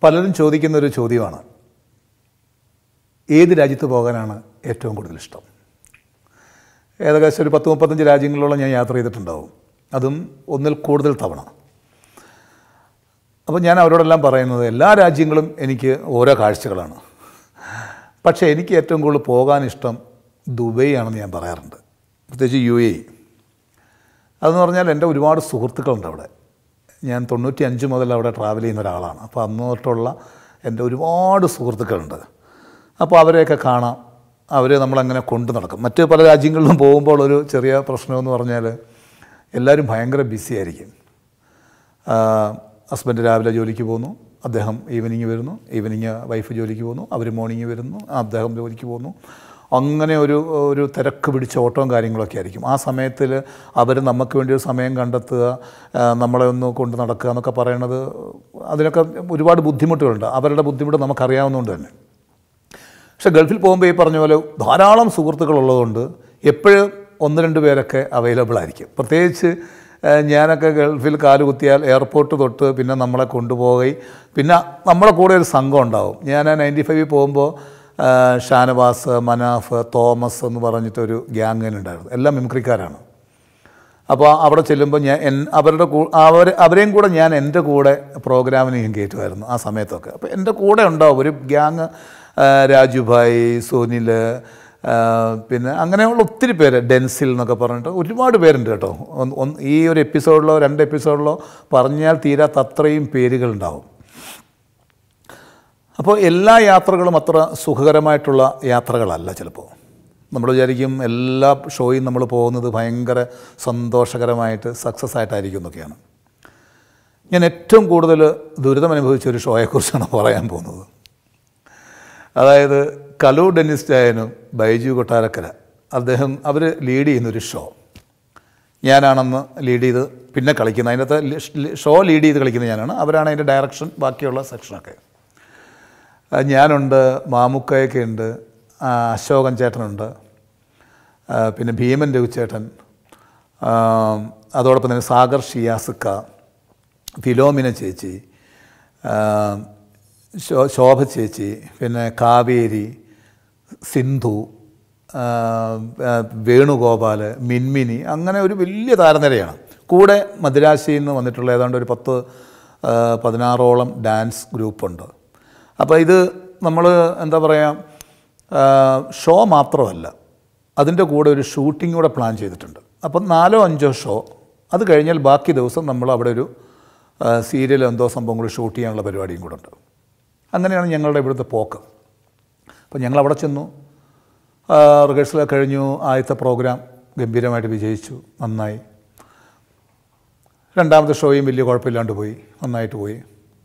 പലരും ചോദിക്കുന്ന ഒരു ചോദ്യമാണ് ഏത് രാജ്യത്ത് പോകാനാണ് ഏറ്റവും കൂടുതൽ ഇഷ്ടം ഏകദേശം ഒരു പത്ത് മുപ്പത്തഞ്ച് രാജ്യങ്ങളിലോളം ഞാൻ യാത്ര ചെയ്തിട്ടുണ്ടാവും അതും ഒന്നിൽ കൂടുതൽ തവണ അപ്പോൾ ഞാൻ അവരോടെല്ലാം പറയുന്നത് എല്ലാ രാജ്യങ്ങളും എനിക്ക് ഓരോ കാഴ്ചകളാണ് പക്ഷേ എനിക്ക് ഏറ്റവും കൂടുതൽ പോകാൻ ഇഷ്ടം ദുബൈ ആണെന്ന് ഞാൻ പറയാറുണ്ട് പ്രത്യേകിച്ച് യു എ അതെന്ന് പറഞ്ഞാൽ എൻ്റെ ഒരുപാട് സുഹൃത്തുക്കളുണ്ട് അവിടെ ഞാൻ തൊണ്ണൂറ്റി അഞ്ച് മുതൽ അവിടെ ട്രാവൽ ചെയ്യുന്ന ഒരാളാണ് അപ്പോൾ അന്ന് തൊട്ടുള്ള എൻ്റെ ഒരുപാട് സുഹൃത്തുക്കളുണ്ട് അപ്പോൾ അവരെയൊക്കെ കാണാം അവരെ നമ്മളങ്ങനെ കൊണ്ടു നടക്കും മറ്റ് പല രാജ്യങ്ങളിലും പോകുമ്പോൾ ഒരു ചെറിയ പ്രശ്നമെന്ന് പറഞ്ഞാൽ എല്ലാവരും ഭയങ്കര ബിസി ആയിരിക്കും ഹസ്ബൻഡ് രാവിലെ ജോലിക്ക് പോകുന്നു അദ്ദേഹം ഈവനിങ് വരുന്നു ഈവനിങ് വൈഫ് ജോലിക്ക് പോകുന്നു അവർ മോർണിംഗ് വരുന്നു അദ്ദേഹം ജോലിക്ക് പോകുന്നു അങ്ങനെ ഒരു ഒരു തിരക്ക് പിടിച്ച ഓട്ടവും കാര്യങ്ങളൊക്കെ ആയിരിക്കും ആ സമയത്തിൽ അവർ നമുക്ക് വേണ്ടി ഒരു സമയം കണ്ടെത്തുക ആ, നമ്മളെ ഒന്ന് കൊണ്ട് നടക്കുക എന്നൊക്കെ പറയണത് അതിനൊക്കെ ഒരുപാട് ബുദ്ധിമുട്ടുകളുണ്ട് അവരുടെ ബുദ്ധിമുട്ട് നമുക്കറിയാവുന്നതുകൊണ്ട് തന്നെ പക്ഷെ ഗൾഫിൽ പോകുമ്പോൾ ഈ പറഞ്ഞ പോലെ ധാരാളം സുഹൃത്തുക്കളുള്ളതുകൊണ്ട് എപ്പോഴും ഒന്ന് രണ്ട് പേരൊക്കെ അവൈലബിൾ ആയിരിക്കും പ്രത്യേകിച്ച് ഏഹ്, ഞാനൊക്കെ ഗൾഫിൽ കാലുകുത്തിയാൽ എയർപോർട്ട് തൊട്ട് പിന്നെ നമ്മളെ കൊണ്ടുപോയി പിന്നെ നമ്മുടെ കൂടെ ഒരു സംഘം ഉണ്ടാവും ഞാൻ നയൻറ്റി ഫൈവിൽ പോകുമ്പോൾ ഏഹ്, ഷാനവാസ് മനാഫ് തോമസ് എന്ന് പറഞ്ഞിട്ടൊരു ഗ്യാങ് ഉണ്ടായിരുന്നു എല്ലാം മിമിക്രിക്കാരാണ് അപ്പോൾ അവിടെ ചെല്ലുമ്പോൾ ഞാൻ എൻ അവരുടെ കൂ അവർ അവരെയും കൂടെ ഞാൻ എൻ്റെ കൂടെ പ്രോഗ്രാമിന് ഞാൻ കയറ്റുമായിരുന്നു ആ സമയത്തൊക്കെ അപ്പോൾ എൻ്റെ കൂടെ ഉണ്ടാവും ഒരു ഗ്യാങ് രാജുഭായ് സുനിൽ ആ, പിന്നെ അങ്ങനെയുള്ള ഒത്തിരി പേര് ഡെൻസിൽ എന്നൊക്കെ പറഞ്ഞിട്ട് ഒരുപാട് പേരുണ്ട് കേട്ടോ ഒന്ന് ഒന്ന് ഈ ഒരു എപ്പിസോഡിലോ രണ്ട് എപ്പിസോഡിലോ പറഞ്ഞാൽ തീരാത്ത അത്രയും പേരുകളുണ്ടാവും അപ്പോൾ എല്ലാ യാത്രകളും അത്ര സുഖകരമായിട്ടുള്ള യാത്രകളല്ല ചിലപ്പോൾ നമ്മൾ വിചാരിക്കും എല്ലാ ഷോയും നമ്മൾ പോകുന്നത് ഭയങ്കര സന്തോഷകരമായിട്ട് സക്സസ് ആയിട്ടായിരിക്കും എന്നൊക്കെയാണ് ഞാൻ ഏറ്റവും കൂടുതൽ ദുരിതം അനുഭവിച്ച ഒരു ഷോയെക്കുറിച്ചാണ് പറയാൻ പോകുന്നത് അതായത് കലു ഡെന്നിസ് ചായനും ബൈജു കൊട്ടാരക്കര അദ്ദേഹം അവർ ലീഡ് ചെയ്യുന്നൊരു ഷോ ഞാനാണെന്ന് ലീഡ് ചെയ്ത് പിന്നെ കളിക്കുന്നത് അതിനകത്ത് ലി- ഷോ ലീഡ് ചെയ്ത് കളിക്കുന്നത് ഞാനാണ് അവരാണ് അതിൻ്റെ ഡയറക്ഷൻ ബാക്കിയുള്ള സെക്ഷനൊക്കെ ആ, ഞാനുണ്ട് മാമുക്കയൊക്കെ ഉണ്ട് ആ, അശോകൻ ചേട്ടനുണ്ട് ആ, പിന്നെ ഭീമൻ രഘുചേട്ടൻ ആ, അതോടൊപ്പം തന്നെ സാഗർ ഷിയാസുക്ക ഫിലോമിന ചേച്ചി ആ, ശോ- ശോഭ ചേച്ചി പിന്നെ കാവേരി സിന്ധു ആ, ആ, വേണുഗോപാൽ മിൻമിനി അങ്ങനെ ഒരു വലിയ താരനിരയാണ് കൂടെ മദിരാശിയിൽ നിന്ന് വന്നിട്ടുള്ള ഏതാണ്ട് ഒരു പത്ത് ആ, പതിനാറോളം ഡാൻസ് ഗ്രൂപ്പുണ്ട് അപ്പോൾ ഇത് നമ്മൾ എന്താ പറയുക ഷോ മാത്രമല്ല അതിൻ്റെ കൂടെ ഒരു ഷൂട്ടിംഗ് കൂടെ പ്ലാൻ ചെയ്തിട്ടുണ്ട് അപ്പം നാലോ അഞ്ചോ ഷോ അത് കഴിഞ്ഞാൽ ബാക്കി ദിവസം നമ്മൾ അവിടെ ഒരു സീരിയൽ എന്തോ സംഭവം കൂടി ഷൂട്ട് ചെയ്യാനുള്ള പരിപാടിയും കൂടെ ഉണ്ട് അങ്ങനെയാണ് ഞങ്ങളുടെ ഇവിടുത്തെ പോക്ക് അപ്പോൾ ഞങ്ങൾ അവിടെ ചെന്നു റിഹേഴ്സലൊക്കെ കഴിഞ്ഞു ആദ്യത്തെ പ്രോഗ്രാം ഗംഭീരമായിട്ട് വിജയിച്ചു നന്നായി രണ്ടാമത്തെ ഷോയും വലിയ കുഴപ്പമില്ലാണ്ട് പോയി നന്നായിട്ട് പോയി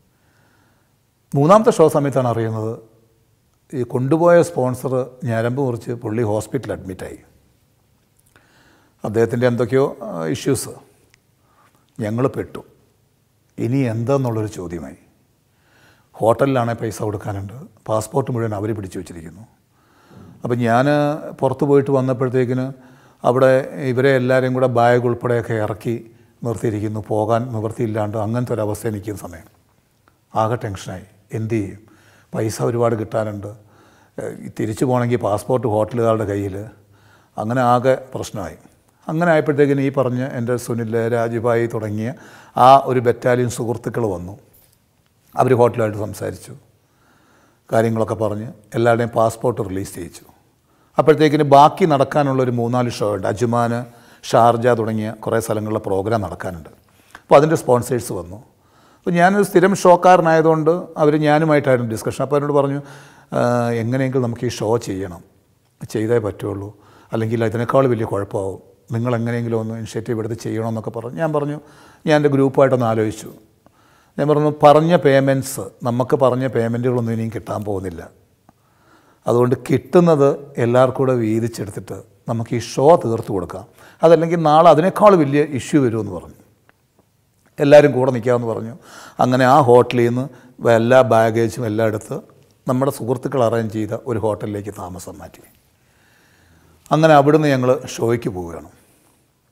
മൂന്നാമത്തെ ഷോ സമയത്താണ് അറിയുന്നത് ഈ കൊണ്ടുപോയ സ്പോൺസർ ഞരമ്പ് മുറിച്ച് പുള്ളി ഹോസ്പിറ്റലിൽ അഡ്മിറ്റായി അദ്ദേഹത്തിൻ്റെ എന്തൊക്കെയോ ഇഷ്യൂസ് ഞങ്ങൾ പെട്ടു ഇനി എന്താന്നുള്ളൊരു ചോദ്യമായി ഹോട്ടലിലാണെങ്കിൽ പൈസ കൊടുക്കാനുണ്ട് പാസ്പോർട്ട് മുഴുവൻ അവർ പിടിച്ചു വച്ചിരിക്കുന്നു അപ്പം ഞാൻ പുറത്ത് പോയിട്ട് വന്നപ്പോഴത്തേക്കിന് അവിടെ ഇവരെ എല്ലാവരെയും കൂടെ ബാഗ് ഉൾപ്പെടെയൊക്കെ ഇറക്കി നിർത്തിയിരിക്കുന്നു പോകാൻ നിവൃത്തിയില്ലാണ്ട് അങ്ങനത്തെ ഒരു അവസ്ഥ നിൽക്കുന്ന സമയം ആകെ ടെൻഷനായി എന്ത് ചെയ്യും പൈസ ഒരുപാട് കിട്ടാനുണ്ട് ഏഹ് ഈ തിരിച്ചു പോകണമെങ്കിൽ പാസ്പോർട്ട് ഹോട്ടലുകാരുടെ കയ്യിൽ അങ്ങനെ ആകെ പ്രശ്നമായി അങ്ങനെ ആയപ്പോഴത്തേക്കിന് ഈ പറഞ്ഞ എൻ്റെ സുനിൽ രാജുഭായി തുടങ്ങിയ ആ ഒരു ബറ്റാലിയൻ സുഹൃത്തുക്കൾ വന്നു അവർ ഹോട്ടലുമായിട്ട് സംസാരിച്ചു കാര്യങ്ങളൊക്കെ പറഞ്ഞ് എല്ലാവരുടെയും പാസ്പോർട്ട് റിലീസ് ചെയ്യിച്ചു അപ്പോഴത്തേക്കിന് ബാക്കി നടക്കാനുള്ള ഒരു മൂന്നാല് ഷോ ഉണ്ട് അജ്മാൻ ഷാർജ തുടങ്ങിയ കുറേ സ്ഥലങ്ങളിലെ പ്രോഗ്രാം നടക്കാനുണ്ട് അപ്പോൾ അതിൻ്റെ സ്പോൺസേഴ്സ് വന്നു അപ്പോൾ ഞാനൊരു സ്ഥിരം ഷോക്കാരനായതുകൊണ്ട് അവർ ഞാനുമായിട്ടായിരുന്നു ഡിസ്കഷൻ അപ്പോൾ എന്നോട് പറഞ്ഞു "ആ, എങ്ങനെയെങ്കിലും നമുക്ക് ഈ ഷോ ചെയ്യണം ചെയ്തേ പറ്റുള്ളൂ അല്ലെങ്കിൽ അതിനേക്കാൾ വലിയ കുഴപ്പമാവും നിങ്ങൾ എങ്ങനെയെങ്കിലും ഒന്ന് ഇനിഷ്യേറ്റീവ് എടുത്ത് ചെയ്യണമെന്നൊക്കെ പറഞ്ഞു ഞാൻ പറഞ്ഞു ഞാൻ എൻ്റെ ഗ്രൂപ്പായിട്ടൊന്ന് ആലോചിച്ചു ഞാൻ പറഞ്ഞു പറഞ്ഞ പേയ്മെൻറ്റ്സ് നമുക്ക് പറഞ്ഞ പേയ്മെൻറ്റുകളൊന്നും ഇനിയും കിട്ടാൻ പോകുന്നില്ല അതുകൊണ്ട് കിട്ടുന്നത് എല്ലാവർക്കും കൂടെ വീതിച്ചെടുത്തിട്ട് നമുക്ക് ഈ ഷോ തീർത്ത് കൊടുക്കാം അതല്ലെങ്കിൽ നാളെ അതിനേക്കാൾ വലിയ ഇഷ്യൂ വരുമെന്ന് പറഞ്ഞു എല്ലാവരും കൂടെ നിൽക്കാമെന്ന് പറഞ്ഞു അങ്ങനെ ആ ഹോട്ടലിൽ നിന്ന് എല്ലാ ബാഗേജും എല്ലാം എടുത്ത് നമ്മുടെ സുഹൃത്തുക്കൾ അറേഞ്ച് ചെയ്ത ഒരു ഹോട്ടലിലേക്ക് താമസം മാറ്റി അങ്ങനെ അവിടുന്ന് ഞങ്ങൾ ഷോയ്ക്ക് പോവുകയാണ്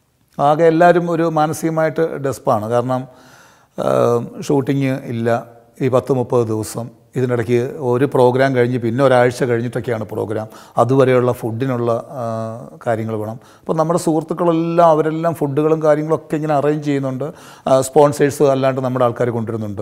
ആകെ എല്ലാവരും ഒരു മാനസികമായിട്ട് ഡെസ്പാണ് കാരണം ഷൂട്ടിങ് ഇല്ല ഈ പത്ത് മുപ്പത് ദിവസം ഇതിനിടയ്ക്ക് ഒരു പ്രോഗ്രാം കഴിഞ്ഞ് പിന്നെ ഒരാഴ്ച കഴിഞ്ഞിട്ടൊക്കെയാണ് പ്രോഗ്രാം അതുവരെയുള്ള ഫുഡിനുള്ള കാര്യങ്ങൾ വേണം അപ്പോൾ നമ്മുടെ സുഹൃത്തുക്കളെല്ലാം അവരെല്ലാം ഫുഡുകളും കാര്യങ്ങളൊക്കെ ഇങ്ങനെ അറേഞ്ച് ചെയ്യുന്നുണ്ട് സ്പോൺസേഴ്സ് അല്ലാണ്ട് നമ്മുടെ ആൾക്കാർ കൊണ്ടുവരുന്നുണ്ട്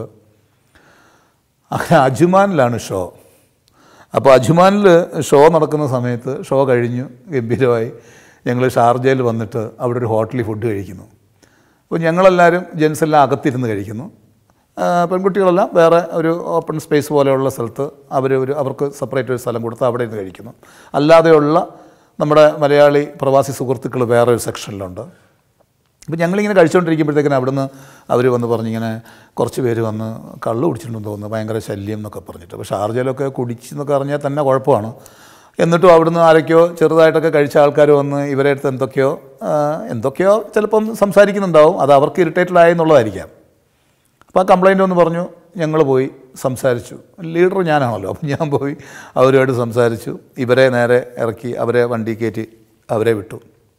അങ്ങനെ അജുമാനിലാണ് ഷോ അപ്പോൾ അജുമാനിൽ ഷോ നടക്കുന്ന സമയത്ത് ഷോ കഴിഞ്ഞു ഗംഭീരമായി ഞങ്ങൾ ഷാർജയിൽ വന്നിട്ട് അവിടെ ഒരു ഹോട്ടലിൽ ഫുഡ് കഴിക്കുന്നു അപ്പോൾ ഞങ്ങളെല്ലാവരും ജെൻസ് എല്ലാം അകത്തിരുന്ന് കഴിക്കുന്നു ആ, പെൺകുട്ടികളെല്ലാം വേറെ ഒരു ഓപ്പൺ സ്പേസ് പോലെയുള്ള സ്ഥലത്ത് അവർ ഒരു അവർക്ക് സെപ്പറേറ്റ് ഒരു സ്ഥലം കൊടുത്ത് അവിടെ ഇരുന്ന് കഴിക്കുന്നു അല്ലാതെയുള്ള നമ്മുടെ മലയാളി പ്രവാസി സുഹൃത്തുക്കൾ വേറെ ഒരു സെക്ഷനിലുണ്ട് അപ്പോൾ ഞങ്ങളിങ്ങനെ കഴിച്ചുകൊണ്ടിരിക്കുമ്പോഴത്തേക്കിനും അവിടുന്ന് അവർ വന്ന് പറഞ്ഞിങ്ങനെ കുറച്ച് പേര് വന്ന് കള്ള് കുടിച്ചിട്ടുണ്ടെന്ന് തോന്നുന്നു ഭയങ്കര ശല്യം എന്നൊക്കെ പറഞ്ഞിട്ട് അപ്പോൾ ഷാർജയിലൊക്കെ കുടിച്ചെന്നൊക്കെ അറിഞ്ഞാൽ തന്നെ കുഴപ്പമാണ് എന്നിട്ടും അവിടുന്ന് ആരൊക്കെയോ ചെറുതായിട്ടൊക്കെ കഴിച്ച ആൾക്കാർ വന്ന് ഇവരെ അടുത്ത് എന്തൊക്കെയോ ആ, എന്തൊക്കെയോ ചിലപ്പം സംസാരിക്കുന്നുണ്ടാവും അത് അവർക്ക് ഇറിറ്റേറ്റഡ് ആയെന്നുള്ളതായിരിക്കാം അപ്പോൾ ആ കംപ്ലൈൻ്റ് ഒന്ന് പറഞ്ഞു ഞങ്ങൾ പോയി സംസാരിച്ചു ലീഡർ ഞാനാണല്ലോ അപ്പം ഞാൻ പോയി അവരുമായിട്ട് സംസാരിച്ചു ഇവരെ നേരെ ഇറക്കി അവരെ വണ്ടി കയറ്റി അവരെ വിട്ടു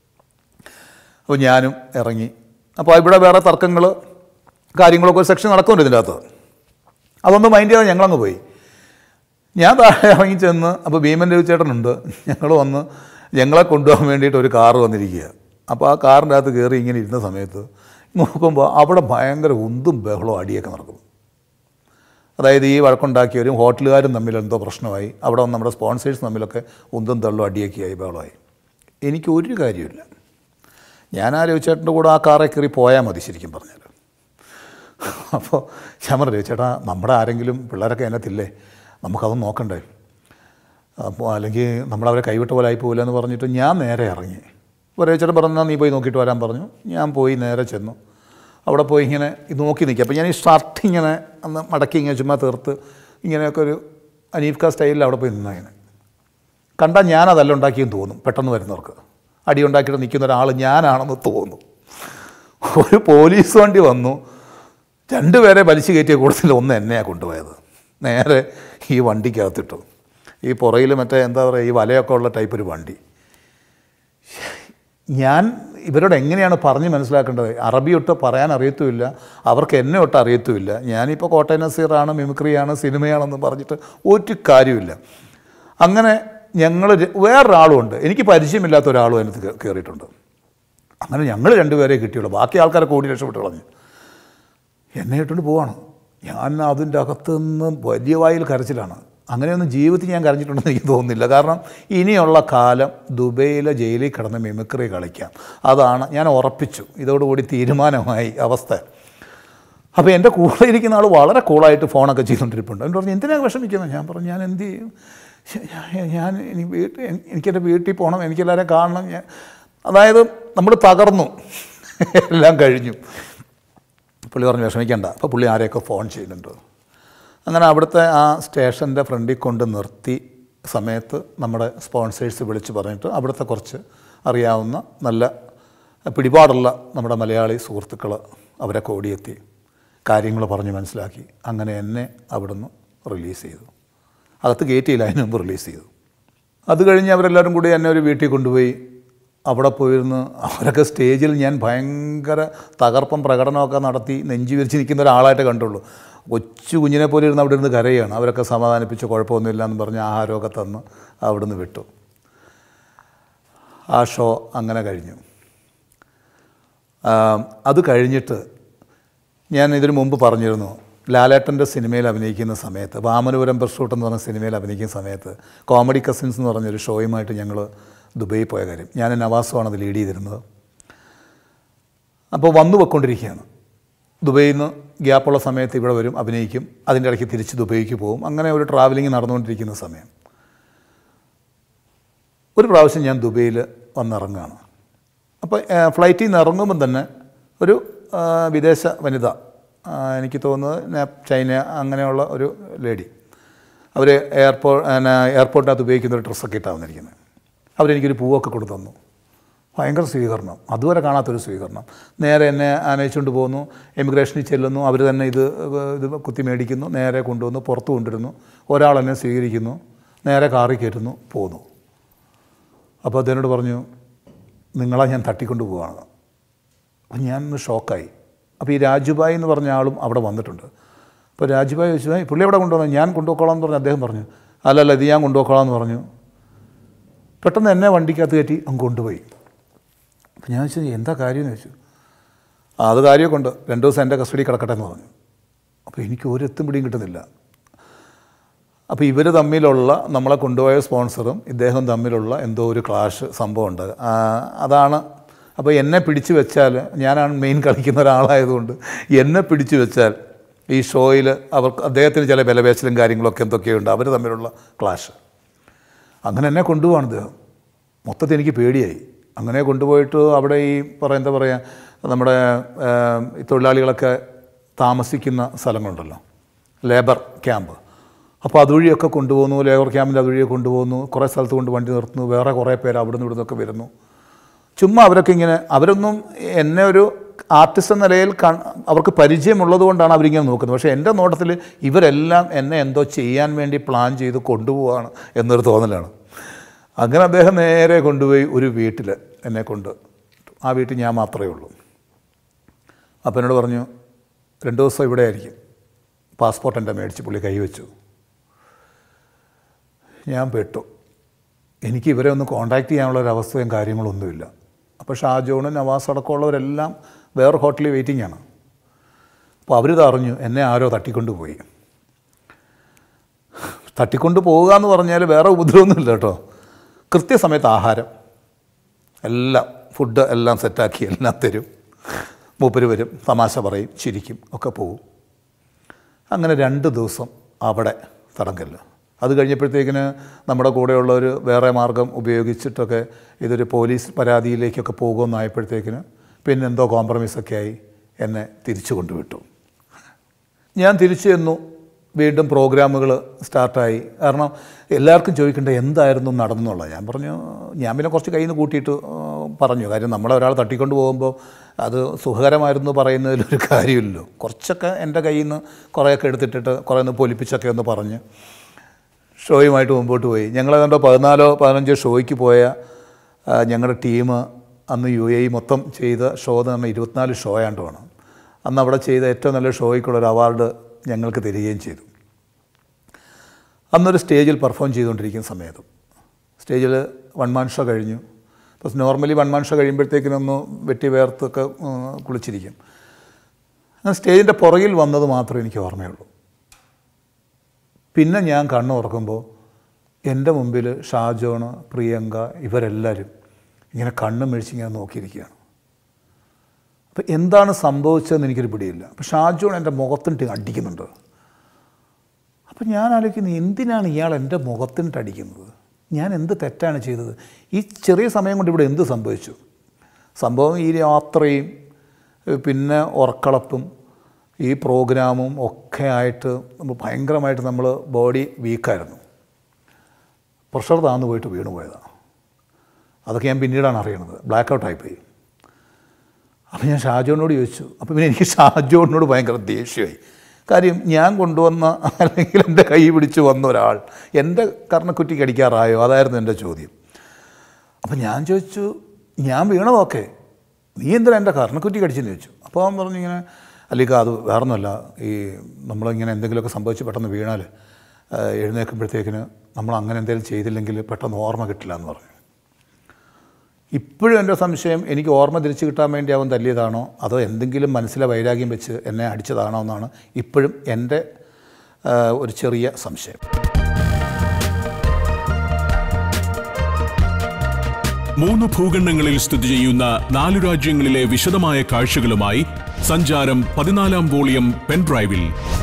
അപ്പോൾ ഞാനും ഇറങ്ങി അപ്പോൾ ഇവിടെ വേറെ തർക്കങ്ങൾ കാര്യങ്ങളൊക്കെ ഒരു സെക്ഷൻ നടക്കുന്നുണ്ട് ഇതിൻ്റെ അകത്ത് അതൊന്നും മൈൻഡ് ചെയ്യാതെ ഞങ്ങളങ്ങ് പോയി ഞാൻ താഴെ ഇറങ്ങി ചെന്ന് അപ്പോൾ ഭീമൻ രവിചേട്ടനുണ്ട് ഞങ്ങൾ വന്ന് ഞങ്ങളെ കൊണ്ടുപോകാൻ വേണ്ടിയിട്ട് ഒരു കാറ് വന്നിരിക്കുക അപ്പോൾ ആ കാറിൻ്റെ അകത്ത് കയറി ഇങ്ങനെ ഇരുന്ന സമയത്ത് നോക്കുമ്പോൾ അവിടെ ഭയങ്കര ഉന്തും ബഹളവും അടിയൊക്കെ നടക്കുന്നു അതായത് ഈ വഴക്കുണ്ടാക്കിയവരും ഹോട്ടലുകാരും തമ്മിൽ എന്തോ പ്രശ്നമായി അവിടെ വന്ന് നമ്മുടെ സ്പോൺസേഴ്സ് തമ്മിലൊക്കെ ഉന്തും തള്ളും അടിയൊക്കെയായി ബഹളമായി എനിക്ക് ഒരു കാര്യമില്ല ഞാൻ ആ രവിചേട്ടൻ്റെ കൂടെ ആ കാറെ കയറി പോയാൽ മതി ശരിക്കും പറഞ്ഞാൽ അപ്പോൾ ഞാൻ പറഞ്ഞു ചേട്ടാ നമ്മുടെ ആരെങ്കിലും പിള്ളേരൊക്കെ അതിനകത്തില്ലേ നമുക്കതൊന്നും നോക്കണ്ടേ അപ്പോൾ അല്ലെങ്കിൽ നമ്മളവരെ കൈവിട്ട പോലെ ആയി പോകില്ല എന്ന് പറഞ്ഞിട്ട് ഞാൻ നേരെ ഇറങ്ങി അപ്പോൾ രവിചേട്ടൻ പറഞ്ഞാൽ നീ പോയി നോക്കിയിട്ട് വരാൻ പറഞ്ഞു ഞാൻ പോയി നേരെ ചെന്നു അവിടെ പോയി ഇങ്ങനെ ഇത് നോക്കി നിൽക്കുക അപ്പോൾ ഞാൻ ഈ ഷർട്ട് ഇങ്ങനെ ഒന്ന് മടക്കി ഇങ്ങനെ ചുമ്മാ തീർത്ത് ഇങ്ങനെയൊക്കെ ഒരു അനീഫ്ക സ്റ്റൈലിൽ അവിടെ പോയി നിന്നാ ഇങ്ങനെ കണ്ടാൽ ഞാനതല്ല ഉണ്ടാക്കിയെന്ന് തോന്നും പെട്ടെന്ന് വരുന്നവർക്ക് അടി ഉണ്ടാക്കിയിട്ട് നിൽക്കുന്ന ഒരാൾ ഞാനാണെന്ന് തോന്നും ഒരു പോലീസ് വണ്ടി വന്നു രണ്ടുപേരെ വലിച്ചു കയറ്റിയ കൂട്ടത്തിൽ ഒന്ന് എന്നെയാണ് കൊണ്ടുപോയത് നേരെ ഈ വണ്ടിക്കകത്തിട്ടു ഈ പുറയിൽ മറ്റേ എന്താ പറയുക ഈ വലയൊക്കെ ഉള്ള ടൈപ്പ് ഒരു വണ്ടി ഞാൻ ഇവരോട് എങ്ങനെയാണ് പറഞ്ഞ് മനസ്സിലാക്കേണ്ടത് അറബി ഒട്ട് പറയാൻ അറിയത്തുമില്ല അവർക്ക് എന്നെ ഒട്ട് അറിയത്തുമില്ല ഞാനിപ്പോൾ കോട്ടയം നസീറാണ് മിമിക്രിയാണ് സിനിമയാണെന്ന് പറഞ്ഞിട്ട് ഒരു കാര്യമില്ല അങ്ങനെ ഞങ്ങൾ വേറൊരാളും ഉണ്ട് എനിക്ക് പരിചയമില്ലാത്ത ഒരാളും അതിനകത്ത് കേ- കയറിയിട്ടുണ്ട് അങ്ങനെ ഞങ്ങൾ രണ്ടുപേരെ കിട്ടിയുള്ളൂ ബാക്കി ആൾക്കാരെ കൂടി രക്ഷപ്പെട്ട് കളഞ്ഞു എന്നെ ഇട്ടുകൊണ്ട് പോവാണ് ഞാൻ അതിൻ്റെ അകത്ത് നിന്ന് വലിയ വായിൽ കരച്ചിലാണ് അങ്ങനെയൊന്നും ജീവിതത്തിൽ ഞാൻ കരഞ്ഞിട്ടുണ്ടെന്ന് എനിക്ക് തോന്നുന്നില്ല കാരണം ഇനിയുള്ള കാലം ദുബൈയിലെ ജയിലിൽ കിടന്ന് മിമിക്രി കളിക്കാം അതാണ് ഞാൻ ഉറപ്പിച്ചു ഇതോടുകൂടി തീരുമാനമായി അവസ്ഥ അപ്പോൾ എൻ്റെ കൂടെ ഇരിക്കുന്ന ആൾ വളരെ കൂളായിട്ട് ഫോണൊക്കെ ചെയ്തുകൊണ്ടിരിപ്പുണ്ട് എന്നോട് പറഞ്ഞു എന്തിനാണ് വിഷമിക്കുന്നത് ഞാൻ പറഞ്ഞു ഞാൻ എന്ത് ചെയ്യും ശ്ശെ, ഞാൻ- ഞാൻ ഇനി വീട്ടിൽ എനിക്കെൻ്റെ വീട്ടിൽ പോകണം എനിക്കെല്ലാവരെയും കാണണം ഞാൻ അതായത് നമ്മൾ തകർന്നു എല്ലാം കഴിഞ്ഞു പുള്ളി പറഞ്ഞു വിഷമിക്കണ്ട അപ്പോൾ പുള്ളി ആരെയൊക്കെ ഫോൺ ചെയ്യുന്നുണ്ട് അങ്ങനെ അവിടുത്തെ ആ സ്റ്റേഷൻ്റെ ഫ്രണ്ടിൽ കൊണ്ട് നിർത്തി സമയത്ത് നമ്മുടെ സ്പോൺസേഴ്സ് വിളിച്ച് പറഞ്ഞിട്ട് അവിടുത്തെ കുറച്ച് അറിയാവുന്ന നല്ല പിടിപാടുള്ള നമ്മുടെ മലയാളി സുഹൃത്തുക്കൾ അവരെ ഓടിയെത്തി കാര്യങ്ങൾ പറഞ്ഞ് മനസ്സിലാക്കി അങ്ങനെ എന്നെ അവിടുന്ന് റിലീസ് ചെയ്തു അകത്ത് കയറ്റിയില്ല അതിന് മുമ്പ് റിലീസ് ചെയ്തു അത് കഴിഞ്ഞ് അവരെല്ലാവരും കൂടി എന്നെ ഒരു വീട്ടിൽ കൊണ്ടുപോയി അവിടെ പോയിരുന്ന് അവരൊക്കെ സ്റ്റേജിൽ ഞാൻ ഭയങ്കര തകർപ്പം പ്രകടനമൊക്കെ നടത്തി നെഞ്ചു വിരിച്ച് നിൽക്കുന്ന ഒരാളായിട്ട് കണ്ടുള്ളൂ കൊച്ചു കുഞ്ഞിനെ പോലെ ഇരുന്ന് അവിടെ ഇരുന്ന് കരയാണ് അവരൊക്കെ സമാധാനിപ്പിച്ച് കുഴപ്പമൊന്നുമില്ല എന്ന് പറഞ്ഞ് ആഹാരമൊക്കെ തന്ന് അവിടുന്ന് വിട്ടു ആ ഷോ അങ്ങനെ കഴിഞ്ഞു ആ, അത് കഴിഞ്ഞിട്ട് ഞാൻ ഇതിനു മുമ്പ് പറഞ്ഞിരുന്നു ലാലേട്ടൻ്റെ സിനിമയിൽ അഭിനയിക്കുന്ന സമയത്ത് വാമനപുരം ബർഷൂട്ട് എന്ന് പറഞ്ഞ സിനിമയിൽ അഭിനയിക്കുന്ന സമയത്ത് കോമഡി കസിൻസ് എന്ന് പറഞ്ഞൊരു ഷോയുമായിട്ട് ഞങ്ങൾ ദുബൈയിൽ പോയ കാര്യം ഞാൻ നവാസുമാണ് അത് ലീഡ് ചെയ്തിരുന്നത് അപ്പോൾ വന്നു പോയിക്കൊണ്ടിരിക്കുകയാണ് ദുബൈയിൽ നിന്ന് ഗ്യാപ്പുള്ള സമയത്ത് ഇവിടെ വരും അഭിനയിക്കും അതിൻ്റെ ഇടയ്ക്ക് തിരിച്ച് ദുബൈക്ക് പോകും അങ്ങനെ ഒരു ട്രാവലിംഗ് നടന്നുകൊണ്ടിരിക്കുന്ന സമയം ഒരു പ്രാവശ്യം ഞാൻ ദുബൈയിൽ വന്നിറങ്ങുകയാണ് അപ്പോൾ ഏഹ്, ഫ്ലൈറ്റിൽ നിന്ന് ഇറങ്ങുമ്പം തന്നെ ഒരു ആ, വിദേശ വനിത ആ, എനിക്ക് തോന്നുന്നത് നേ- ചൈന അങ്ങനെയുള്ള ഒരു ലേഡി അവർ എയർപോർട്ട് എയർപോർട്ടിനകത്ത് ഉപയോഗിക്കുന്ന ഒരു ഡ്രസ്സൊക്കെ ഇട്ടാണ് വന്നിരിക്കുന്നത് അവരെനിക്കൊരു പൂവൊക്കെ കൊടുത്തു തന്നു ഭയങ്കര സ്വീകരണം അതുവരെ കാണാത്തൊരു സ്വീകരണം നേരെ എന്നെ ആനയിച്ചുകൊണ്ട് പോകുന്നു എമിഗ്രേഷനിൽ ചെല്ലുന്നു അവർ തന്നെ ഇത് ഇത് കുത്തി മേടിക്കുന്നു നേരെ കൊണ്ടുവന്ന് പുറത്ത് കൊണ്ടുവരുന്നു ഒരാൾ എന്നെ സ്വീകരിക്കുന്നു നേരെ കാറിൽ കയറ്റുന്നു പോകുന്നു അപ്പോൾ അദ്ദേഹനോട് പറഞ്ഞു നിങ്ങളെ ഞാൻ തട്ടിക്കൊണ്ട് പോവുകയാണ് അപ്പം ഞാൻ ഒന്ന് ഷോക്കായി അപ്പോൾ ഈ രാജുബായി എന്ന് പറഞ്ഞ ആളും അവിടെ വന്നിട്ടുണ്ട് അപ്പോൾ രാജുഭായ് ചോദിച്ചു "ഏയ് പുള്ളി എവിടെ കൊണ്ടുവന്നു ഞാൻ കൊണ്ടുപോയിക്കോളാം എന്ന് പറഞ്ഞു അദ്ദേഹം പറഞ്ഞു അല്ലല്ല ഇത് ഞാൻ കൊണ്ടുപോയിക്കോളാം എന്ന് പറഞ്ഞു പെട്ടെന്ന് എന്നെ വണ്ടിക്കകത്ത് കയറ്റി അങ്ങ് കൊണ്ടുപോയി അപ്പം ഞാൻ ചോദിച്ചു എന്താ കാര്യം എന്ന് ചോദിച്ചു ആ അത് കാര്യമൊക്കെ ഉണ്ട് രണ്ട് ദിവസം എൻ്റെ കസ്റ്റഡി കിടക്കട്ടെ എന്ന് പറഞ്ഞു അപ്പോൾ എനിക്ക് ഒരു എത്തും പിടിയും കിട്ടുന്നില്ല അപ്പോൾ ഇവർ തമ്മിലുള്ള നമ്മളെ കൊണ്ടുപോയ സ്പോൺസറും ഇദ്ദേഹം തമ്മിലുള്ള എന്തോ ഒരു ക്ലാഷ് സംഭവമുണ്ട് ആ, അതാണ് അപ്പോൾ എന്നെ പിടിച്ചു വെച്ചാൽ ഞാനാണ് മെയിൻ കളിക്കുന്ന ഒരാളായതുകൊണ്ട് എന്നെ പിടിച്ചു വെച്ചാൽ ഈ ഷോയിൽ അവർക്ക് അദ്ദേഹത്തിന് ചില ബലപേശലും കാര്യങ്ങളൊക്കെ എന്തൊക്കെയുണ്ട് അവർ തമ്മിലുള്ള ക്ലാഷ് അങ്ങനെ എന്നെ കൊണ്ടുപോവാണ് ഇദ്ദേഹം മൊത്തത്തിൽ എനിക്ക് പേടിയായി അങ്ങനെ കൊണ്ടുപോയിട്ട് അവിടെ ഈ പറ എന്താ പറയുക നമ്മുടെ ആ, ഈ തൊഴിലാളികളൊക്കെ താമസിക്കുന്ന സ്ഥലങ്ങളുണ്ടല്ലോ ലേബർ ക്യാമ്പ് അപ്പോൾ അതുവഴിയൊക്കെ കൊണ്ടുപോകുന്നു ലേബർ ക്യാമ്പിൻ്റെ അതുവഴിയൊക്കെ കൊണ്ടുപോകുന്നു കുറേ സ്ഥലത്ത് കൊണ്ട് വണ്ടി നിർത്തുന്നു വേറെ കുറേ പേര് അവിടെ നിന്ന് ഇവിടെ നിന്നൊക്കെ വരുന്നു ചുമ്മാ അവരൊക്കെ ഇങ്ങനെ അവരൊന്നും എന്നെ ഒരു ആർട്ടിസ്റ്റ് എന്ന നിലയിൽ കൺ- അവർക്ക് പരിചയമുള്ളത് കൊണ്ടാണ് അവരിങ്ങനെ നോക്കുന്നത് പക്ഷേ എൻ്റെ നോട്ടത്തിൽ ഇവരെല്ലാം എന്നെ എന്തോ ചെയ്യാൻ വേണ്ടി പ്ലാൻ ചെയ്ത് കൊണ്ടുപോവാണ് എന്നൊരു തോന്നലാണ് അങ്ങനെ അദ്ദേഹം നേരെ കൊണ്ടുപോയി ഒരു വീട്ടിൽ എന്നെ കൊണ്ട് ആ വീട്ടിൽ ഞാൻ മാത്രമേ ഉള്ളൂ അപ്പം എന്നോട് പറഞ്ഞു രണ്ട് ദിവസം ഇവിടെ ആയിരിക്കും പാസ്പോർട്ട് എൻ്റെ മേടിച്ച് പുള്ളി കൈവച്ചു ഞാൻ പെട്ടു എനിക്ക് ഇവരെ ഒന്ന് കോണ്ടാക്ട് ചെയ്യാനുള്ള ഒരു അവസ്ഥയും കാര്യങ്ങളൊന്നുമില്ല അപ്പോൾ ഷാജോണും നവാസ് അടക്കമുള്ളവരെല്ലാം വേറെ ഹോട്ടലിൽ വെയിറ്റിംഗ് ആണ് അപ്പോൾ അവരിത് അറിഞ്ഞു എന്നെ ആരോ തട്ടിക്കൊണ്ട് പോയി തട്ടിക്കൊണ്ട് പോവുക എന്ന് പറഞ്ഞാൽ വേറെ ഉപദ്രവമൊന്നുമില്ല കേട്ടോ കൃത്യസമയത്ത് ആഹാരം എല്ലാം ഫുഡ് എല്ലാം സെറ്റാക്കി എല്ലാം തരും മൂപ്പര് വരും തമാശ പറയും ചിരിക്കും ഒക്കെ പോവും അങ്ങനെ രണ്ട് ദിവസം അവിടെ തടങ്കല്ല അത് കഴിഞ്ഞപ്പോഴത്തേക്കിന് നമ്മുടെ കൂടെയുള്ളവർ വേറെ മാർഗം ഉപയോഗിച്ചിട്ടൊക്കെ ഇതൊരു പോലീസ് പരാതിയിലേക്കൊക്കെ പോകുമെന്നായപ്പോഴത്തേക്കിന് പിന്നെ എന്തോ കോംപ്രമൈസൊക്കെ ആയി എന്നെ തിരിച്ചു കൊണ്ടുവിട്ടു ഞാൻ തിരിച്ചു ചെന്നു വീണ്ടും പ്രോഗ്രാമുകൾ സ്റ്റാർട്ടായി കാരണം എല്ലാവർക്കും ചോദിക്കേണ്ട എന്തായിരുന്നു നടന്നുള്ളത് ഞാൻ പറഞ്ഞു ഞാൻ പിന്നെ കുറച്ച് കയ്യിൽ നിന്ന് കൂട്ടിയിട്ട് ആ, പറഞ്ഞു കാര്യം നമ്മളെ ഒരാൾ തട്ടിക്കൊണ്ട് പോകുമ്പോൾ അത് സുഖകരമായിരുന്നു പറയുന്നതിലൊരു കാര്യമില്ലല്ലോ കുറച്ചൊക്കെ എൻ്റെ കയ്യിൽ നിന്ന് കുറേയൊക്കെ എടുത്തിട്ടിട്ട് കുറേ ഒന്ന് പൊലിപ്പിച്ചൊക്കെ ഒന്ന് പറഞ്ഞ് ഷോയുമായിട്ട് മുമ്പോട്ട് പോയി ഞങ്ങൾ ഏതാണ്ടോ പതിനാലോ പതിനഞ്ചോ ഷോയ്ക്ക് പോയ ആ, ഞങ്ങളുടെ ടീം അന്ന് യു എ മൊത്തം ചെയ്ത ഷോ എന്ന് പറഞ്ഞാൽ ഇരുപത്തിനാല് ഷോ ആണ്ടുമാണ് അന്ന് അവിടെ ചെയ്ത ഏറ്റവും നല്ല ഷോയ്ക്കുള്ളൊരു അവാർഡ് ഞങ്ങൾക്ക് തരികയും ചെയ്തു അന്നൊരു സ്റ്റേജിൽ പെർഫോം ചെയ്തുകൊണ്ടിരിക്കുന്ന സമയത്ത് സ്റ്റേജിൽ വൺ മാൻ ഷോ കഴിഞ്ഞു അപ്പോൾ നോർമലി വൺ മാൻ ഷോ കഴിയുമ്പോഴത്തേക്കിനൊന്ന് വെട്ടി വേർത്തൊക്കെ ഉം, കുളിച്ചിരിക്കും അങ്ങനെ സ്റ്റേജിൻ്റെ പുറകിൽ വന്നത് മാത്രമേ എനിക്ക് ഓർമ്മയുള്ളൂ പിന്നെ ഞാൻ കണ്ണു തുറക്കുമ്പോൾ എൻ്റെ മുമ്പിൽ ഷാജോണ് പ്രിയങ്ക ഇവരെല്ലാവരും ഇങ്ങനെ കണ്ണും മേടിച്ച് ഇങ്ങനെ നോക്കിയിരിക്കുകയാണ് അപ്പം എന്താണ് സംഭവിച്ചതെന്ന് എനിക്കൊരു പിടിയില്ല അപ്പം ഷാജോൺ എൻ്റെ മുഖത്തിട്ട് അടിക്കുന്നുണ്ട് അപ്പം ഞാൻ ആലോചിക്കുന്നത് എന്തിനാണ് ഇയാൾ എൻ്റെ മുഖത്തിനിട്ട് അടിക്കുന്നത് ഞാൻ എന്ത് തെറ്റാണ് ചെയ്തത് ഈ ചെറിയ സമയം കൊണ്ട് ഇവിടെ എന്ത് സംഭവിച്ചു സംഭവം ഈ യാത്രയും ഏഹ് പിന്നെ ഉറക്കളപ്പും ഈ പ്രോഗ്രാമും ഒക്കെ ആയിട്ട് നമ്മൾ ഭയങ്കരമായിട്ട് നമ്മൾ ബോഡി വീക്കായിരുന്നു പ്രഷർ താന്നു പോയിട്ട് വീണു പോയതാണ് അതൊക്കെ ഞാൻ പിന്നീടാണ് അറിയണത് ബ്ലാക്ക് ഔട്ടായിപ്പോയി അപ്പോൾ ഞാൻ ഷാജോനോട് ചോദിച്ചു അപ്പോൾ പിന്നെ എനിക്ക് ഷാജോനോട് ഭയങ്കര ദേഷ്യമായി കാര്യം ഞാൻ കൊണ്ടുവന്ന അല്ലെങ്കിൽ എൻ്റെ കൈ പിടിച്ച് വന്ന ഒരാൾ എൻ്റെ കർണക്കുറ്റിക്ക് അടിക്കാറായോ അതായിരുന്നു എൻ്റെ ചോദ്യം അപ്പം ഞാൻ ചോദിച്ചു ഞാൻ വീണതൊക്കെ നീ എന്തിനാ എൻ്റെ കർണക്കുറ്റി കടിച്ചെന്ന് ചോദിച്ചു അപ്പോൾ അവൻ പറഞ്ഞു ഇങ്ങനെ അല്ലെങ്കിൽ അത് വേറൊന്നുമല്ല ഈ നമ്മളിങ്ങനെ എന്തെങ്കിലുമൊക്കെ സംഭവിച്ച് പെട്ടെന്ന് വീണാൽ ആ, എഴുന്നേൽക്കുമ്പോഴത്തേക്കിന് നമ്മൾ അങ്ങനെ എന്തെങ്കിലും ചെയ്തില്ലെങ്കിൽ പെട്ടെന്ന് ഓർമ്മ കിട്ടില്ല എന്ന് പറഞ്ഞു ഇപ്പോഴും എൻ്റെ സംശയം എനിക്ക് ഓർമ്മ തിരിച്ചു കിട്ടാൻ വേണ്ടി അവൻ തല്ലിയതാണോ അതോ എന്തെങ്കിലും മനസ്സിലെ വൈരാഗ്യം വെച്ച് എന്നെ അടിച്ചതാണോ എന്നാണ് ഇപ്പോഴും എൻ്റെ ആ, ഒരു ചെറിയ സംശയം മൂന്ന് ഭൂഖണ്ഡങ്ങളിൽ സ്ഥിതി ചെയ്യുന്ന നാലു രാജ്യങ്ങളിലെ വിശദമായ കാഴ്ചകളുമായി സഞ്ചാരം പതിനാലാം വോളിയം പെൻഡ്രൈവിൽ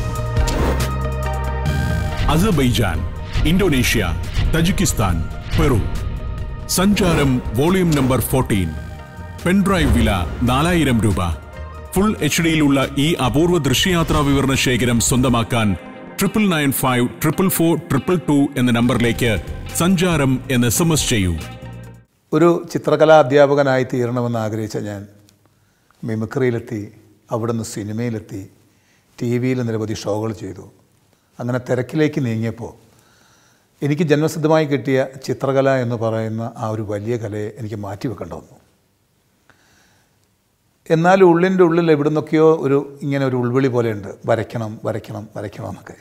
Azerbaijan Indonesia Tajikistan Peru Sancharam volume number fourteen pendrive വില നാലായിരം രൂപ ഫുൾ എച്ച് ഡിയിലുള്ള ഈ അപൂർവ ദൃശ്യയാത്രാ വിവരണ ശേഖരം സ്വന്തമാക്കാൻ triple nine five triple four triple two എന്ന നമ്പറിലേക്ക് സഞ്ചാരം എന്ന് എസ് എം എസ് ചെയ്യൂ ഒരു ചിത്രകലാ അധ്യാപകനായി തീരണമെന്ന് ആഗ്രഹിച്ച ഞാൻ മിമിക്രിയിലെത്തി അവിടുന്ന് സിനിമയിലെത്തി ടി വിയിൽ നിരവധി ഷോകൾ ചെയ്തു അങ്ങനെ തിരക്കിലേക്ക് നീങ്ങിയപ്പോൾ എനിക്ക് ജന്മസിദ്ധമായി കിട്ടിയ ചിത്രകല എന്ന് പറയുന്ന ആ ഒരു വലിയ കലയെ എനിക്ക് മാറ്റിവെക്കേണ്ട വന്നു എന്നാലും ഉള്ളിൻ്റെ ഉള്ളിൽ എവിടെ നിന്നൊക്കെയോ ഒരു ഇങ്ങനെ ഒരു ഉൾവിളി പോലെയുണ്ട് വരയ്ക്കണം വരയ്ക്കണം വരയ്ക്കണം എന്നൊക്കെ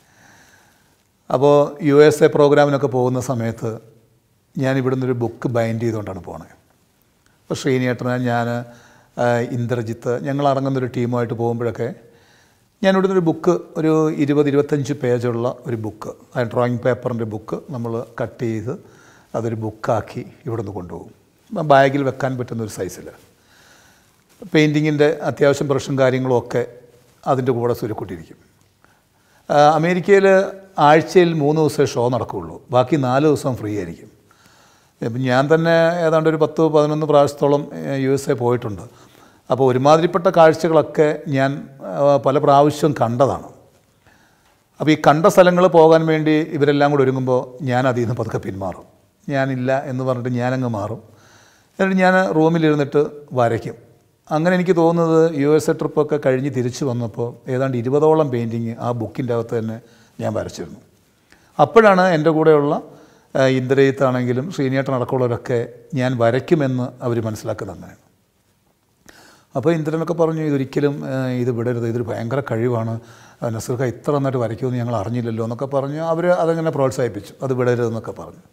അപ്പോൾ യു എസ് എ പ്രോഗ്രാമിനൊക്കെ പോകുന്ന സമയത്ത് ഞാൻ ഇവിടുന്ന് ഒരു ബുക്ക് ബൈൻഡ് ചെയ്തുകൊണ്ടാണ് പോണത് അപ്പോൾ ശ്രീനിയേട്ടന് ഞാൻ ആ, ഇന്ദ്രജിത്ത് ഞങ്ങൾ അടങ്ങുന്നൊരു ടീമുമായിട്ട് പോകുമ്പോഴൊക്കെ ഞാൻ ഇവിടുന്ന് ഒരു ബുക്ക് ഒരു ഇരുപത് ഇരുപത്തഞ്ച് പേജുള്ള ഒരു ബുക്ക് ആ ഡ്രോയിങ് പേപ്പറിൻ്റെ ബുക്ക് നമ്മൾ കട്ട് ചെയ്ത് അതൊരു ബുക്കാക്കി ഇവിടുന്ന് കൊണ്ടുപോകും ബാഗിൽ വെക്കാൻ പറ്റുന്ന ഒരു സൈസിൽ പെയിൻറ്റിങ്ങിൻ്റെ അത്യാവശ്യം ബ്രഷും കാര്യങ്ങളും ഒക്കെ അതിൻ്റെ കൂടെ സുരുക്കൂട്ടിയിരിക്കും അമേരിക്കയിൽ ആഴ്ചയിൽ മൂന്ന് ദിവസമേ ഷോ നടക്കുകയുള്ളൂ ബാക്കി നാല് ദിവസം ഫ്രീ ആയിരിക്കും ഇപ്പം ഞാൻ തന്നെ ഏതാണ്ട് ഒരു പത്ത് പതിനൊന്ന് പ്രാവശ്യത്തോളം യു എസ് എ പോയിട്ടുണ്ട് അപ്പോൾ ഒരുമാതിരിപ്പെട്ട കാഴ്ചകളൊക്കെ ഞാൻ ആ, പല പ്രാവശ്യവും കണ്ടതാണ് അപ്പോൾ ഈ കണ്ട സ്ഥലങ്ങൾ പോകാൻ വേണ്ടി ഇവരെല്ലാം കൂടെ ഒരുങ്ങുമ്പോൾ ഞാൻ അതിൽ നിന്ന് പതുക്കെ പിന്മാറും ഞാനില്ല എന്ന് പറഞ്ഞിട്ട് ഞാനങ്ങ് മാറും എന്നിട്ട് ഞാൻ റൂമിലിരുന്നിട്ട് വരയ്ക്കും അങ്ങനെ എനിക്ക് തോന്നുന്നത് യു എസ് എ ട്രിപ്പൊക്കെ കഴിഞ്ഞ് തിരിച്ചു വന്നപ്പോൾ ഏതാണ്ട് ഇരുപതോളം പെയിൻറ്റിങ് ആ ബുക്കിൻ്റെ അകത്ത് തന്നെ ഞാൻ വരച്ചിരുന്നു അപ്പോഴാണ് എൻ്റെ കൂടെയുള്ള ആ, ഇന്ദ്രജിത്താണെങ്കിലും ശ്രീനിയേട്ടൻ അടക്കമുള്ളവരൊക്കെ ഞാൻ വരയ്ക്കുമെന്ന് അവർ മനസ്സിലാക്കുന്നത് അങ്ങനെയാണ് അപ്പോൾ ഇന്ദ്രനൊക്കെ പറഞ്ഞു ഇതൊരിക്കലും ആ, ഇത് വിടരുത് ഇതൊരു ഭയങ്കര കഴിവാണ് ആ, നസീർക്ക ഇത്ര നന്നായിട്ട് വരയ്ക്കുമെന്ന് ഞങ്ങൾ അറിഞ്ഞില്ലല്ലോ എന്നൊക്കെ പറഞ്ഞ് അവർ അതങ്ങനെ പ്രോത്സാഹിപ്പിച്ചു അത് വിടരുതെന്നൊക്കെ പറഞ്ഞു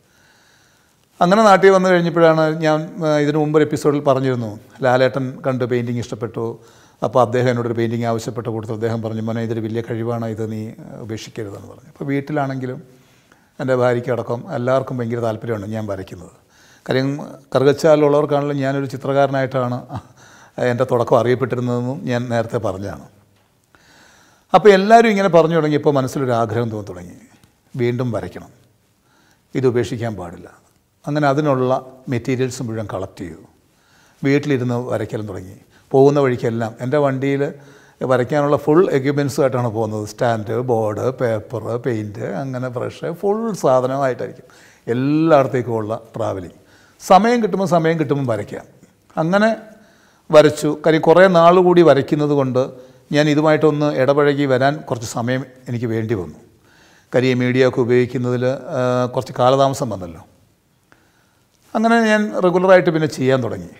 അങ്ങനെ നാട്ടിൽ വന്നു കഴിഞ്ഞപ്പോഴാണ് ഞാൻ ആ, ഇതിനു മുമ്പ് ഒരു എപ്പിസോഡിൽ പറഞ്ഞിരുന്നു ലാലേട്ടൻ കണ്ട് പെയിൻറ്റിങ് ഇഷ്ടപ്പെട്ടു അപ്പോൾ അദ്ദേഹം എന്നോടൊരു പെയിൻറ്റിങ് ആവശ്യപ്പെട്ട കൂട്ടത്തിൽ അദ്ദേഹം പറഞ്ഞു മോനെ ഇതൊരു വലിയ കഴിവാണ് ഇത് നീ ആ, ഉപേക്ഷിക്കരുതെന്ന് പറഞ്ഞു അപ്പോൾ വീട്ടിലാണെങ്കിലും എൻ്റെ ഭാര്യയ്ക്കടക്കം എല്ലാവർക്കും ഭയങ്കര താല്പര്യമാണ് ഞാൻ വരയ്ക്കുന്നത് കാര്യം കറുകച്ചാലുള്ളവർക്കാണെങ്കിലും ഞാനൊരു ചിത്രകാരനായിട്ടാണ് എൻ്റെ തുടക്കം അറിയപ്പെട്ടിരുന്നതെന്നും ഞാൻ നേരത്തെ പറഞ്ഞതാണ് അപ്പോൾ എല്ലാവരും ഇങ്ങനെ പറഞ്ഞു തുടങ്ങിയപ്പോൾ മനസ്സിലൊരു ആഗ്രഹം തോന്നി തുടങ്ങി വീണ്ടും വരയ്ക്കണം ഇത് ഉപേക്ഷിക്കാൻ പാടില്ല അങ്ങനെ അതിനുള്ള മെറ്റീരിയൽസ് മുഴുവൻ കളക്ട് ചെയ്തു വീട്ടിലിരുന്ന് വരയ്ക്കലും തുടങ്ങി പോകുന്ന വഴിക്കെല്ലാം എൻ്റെ വണ്ടിയിൽ വരയ്ക്കാനുള്ള ഫുൾ എക്യുപ്മെൻസുമായിട്ടാണ് പോകുന്നത് സ്റ്റാൻഡ് ബോർഡ് പേപ്പർ പെയിൻറ്റ് അങ്ങനെ ബ്രഷ് ഫുൾ സാധനമായിട്ടായിരിക്കും എല്ലായിടത്തേക്കുമുള്ള ട്രാവലിംഗ് സമയം കിട്ടുമ്പോൾ സമയം കിട്ടുമ്പോൾ വരയ്ക്കാം അങ്ങനെ വരച്ചു കാര്യം കുറേ നാൾ കൂടി വരയ്ക്കുന്നത് കൊണ്ട് ഞാൻ ഇതുമായിട്ടൊന്ന് ഇടപഴകി വരാൻ കുറച്ച് സമയം എനിക്ക് വേണ്ടി വന്നു കാര്യം ഈ മീഡിയ ഒക്കെ ഉപയോഗിക്കുന്നതിൽ ആ, കുറച്ച് കാലതാമസം വന്നല്ലോ അങ്ങനെ ഞാൻ റെഗുലറായിട്ട് പിന്നെ ചെയ്യാൻ തുടങ്ങി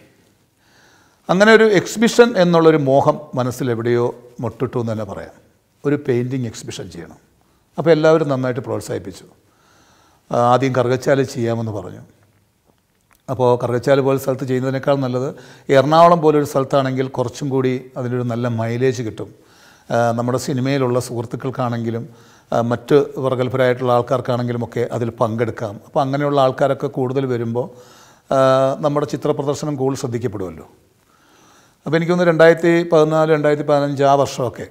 അങ്ങനെ ഒരു എക്സിബിഷൻ എന്നുള്ളൊരു മോഹം മനസ്സിൽ എവിടെയോ മുട്ടിട്ടു എന്ന് തന്നെ പറയാം ഒരു പെയിൻറ്റിങ് എക്സിബിഷൻ ചെയ്യണം അപ്പോൾ എല്ലാവരും നന്നായിട്ട് പ്രോത്സാഹിപ്പിച്ചു ആ, ആദ്യം കറുകച്ചാല് ചെയ്യാമെന്ന് പറഞ്ഞു അപ്പോൾ കറുകച്ചാല് പോലെ സ്ഥലത്ത് ചെയ്യുന്നതിനേക്കാൾ നല്ലത് എറണാകുളം പോലൊരു സ്ഥലത്താണെങ്കിൽ കുറച്ചും കൂടി അതിനൊരു നല്ല മൈലേജ് കിട്ടും ആ, നമ്മുടെ സിനിമയിലുള്ള സുഹൃത്തുക്കൾക്കാണെങ്കിലും ആ, മറ്റ് പ്രഗത്ഭരായിട്ടുള്ള ആൾക്കാർക്കാണെങ്കിലും ഒക്കെ അതിൽ പങ്കെടുക്കാം അപ്പോൾ അങ്ങനെയുള്ള ആൾക്കാരൊക്കെ കൂടുതൽ വരുമ്പോൾ ആ, നമ്മുടെ ചിത്ര പ്രദർശനം കൂടുതൽ ശ്രദ്ധിക്കപ്പെടുമല്ലോ അപ്പോൾ എനിക്കൊന്ന് രണ്ടായിരത്തി പതിനാല് രണ്ടായിരത്തി പതിനഞ്ച് ആ വർഷമൊക്കെ